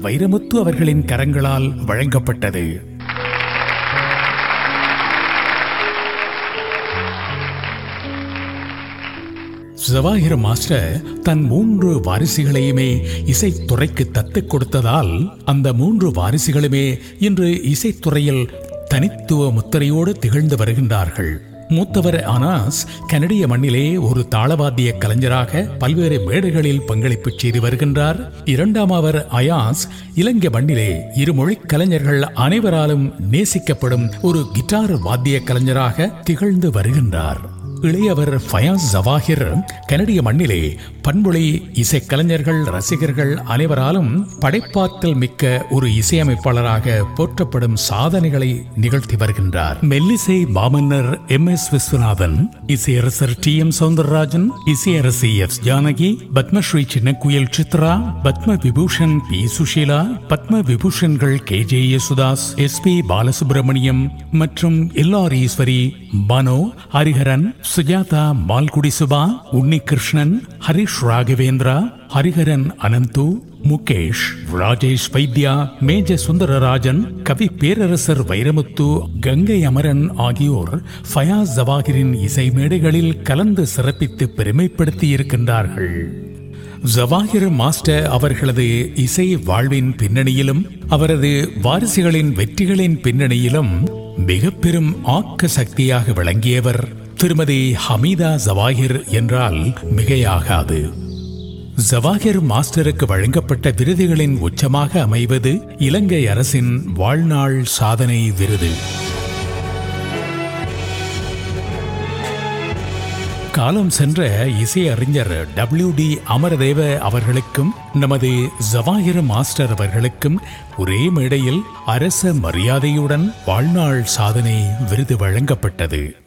வைரமுத்து அவர்களின் கரங்களால் வழங்கப்பட்டது ஜவாஹிர் மாஸ்டர் தன் மூன்று வாரிசுகளையுமே இசைத்துறைக்கு தத்துக் கொடுத்ததால் அந்த மூன்று வாரிசுகளுமே இன்று இசைத்துறையில் தனித்துவ முத்திரையோடு திகழ்ந்து வருகின்றார்கள் மூத்தவர் அனாஸ் கனடிய மண்ணிலே ஒரு தாளவாத்திய கலைஞராக பல்வேறு மேடைகளில் பங்களிப்பு செய்து வருகின்றார் இரண்டாம் அவர் அயாஸ் இலங்கை மண்ணிலே இருமொழி கலைஞர்கள் அனைவராலும் நேசிக்கப்படும் ஒரு கிட்டார் வாத்திய கலைஞராக திகழ்ந்து வருகின்றார் இளையவர் ஃபயாஸ் ஜவாஹிர் கனடிய மண்ணிலே பண்பொழி இசைக்கலைஞர்கள் ரசிகர்கள் அனைவராலும் படைப்பாற்றல் மிக்க ஒரு இசையமைப்பாளராக போற்றப்படும் சாதனைகளை நிகழ்த்தி வருகின்றார் மெல்லிசை மாமன்னர் எம் எஸ் விஸ்வநாதன் இசையரசர் டி எம் சவுந்தரராஜன் இசையரசி எஸ் ஜானகி பத்மஸ்ரீ சின்னக்குயில் சித்ரா பத்ம விபூஷன் பி சுஷீலா பத்ம விபூஷன்கள் K J Yesudas S P Balasubrahmanyam மற்றும் எல்ஆர் ஈஸ்வரி மனோ ஹரிஹரன் சுஜாதா மால்குடி சுபா உன்னிகிருஷ்ணன் ஹரிஷ் ராகவேந்திரா ஹரிஹரன் அனந்து முகேஷ் ராஜேஷ் வைத்யா மேஜ சுந்தரராஜன் கவி பேரரசர் வைரமுத்து கங்கை அமரன் ஆகியோர் ஃபயாஸ் ஜவாஹிரின் இசை மேடைகளில் கலந்து சிறப்பித்து பெருமைப்படுத்தி இருக்கின்றார்கள் ஜவாஹிர் மாஸ்டர் அவர்களது இசை வாழ்வின் பின்னணியிலும் அவரது வாரிசுகளின் வெற்றிகளின் பின்னணியிலும் மிக பெரும் ஆக்க சக்தியாக விளங்கியவர் திருமதி ஹமீதா ஜவாஹிர் என்றால் மிகையாகாது ஜவாஹிர் மாஸ்டருக்கு வழங்கப்பட்ட விருதுகளின் உச்சமாக அமைவது இலங்கை அரசின் வாழ்நாள் சாதனை விருது காலம் சென்ற இசையறிஞர் டபிள்யூ டி அமரதேவ அவர்களுக்கும் நமது ஜவாஹிர் மாஸ்டர் அவர்களுக்கும் ஒரே மேடையில் அரச மரியாதையுடன் வாழ்நாள் சாதனை விருது வழங்கப்பட்டது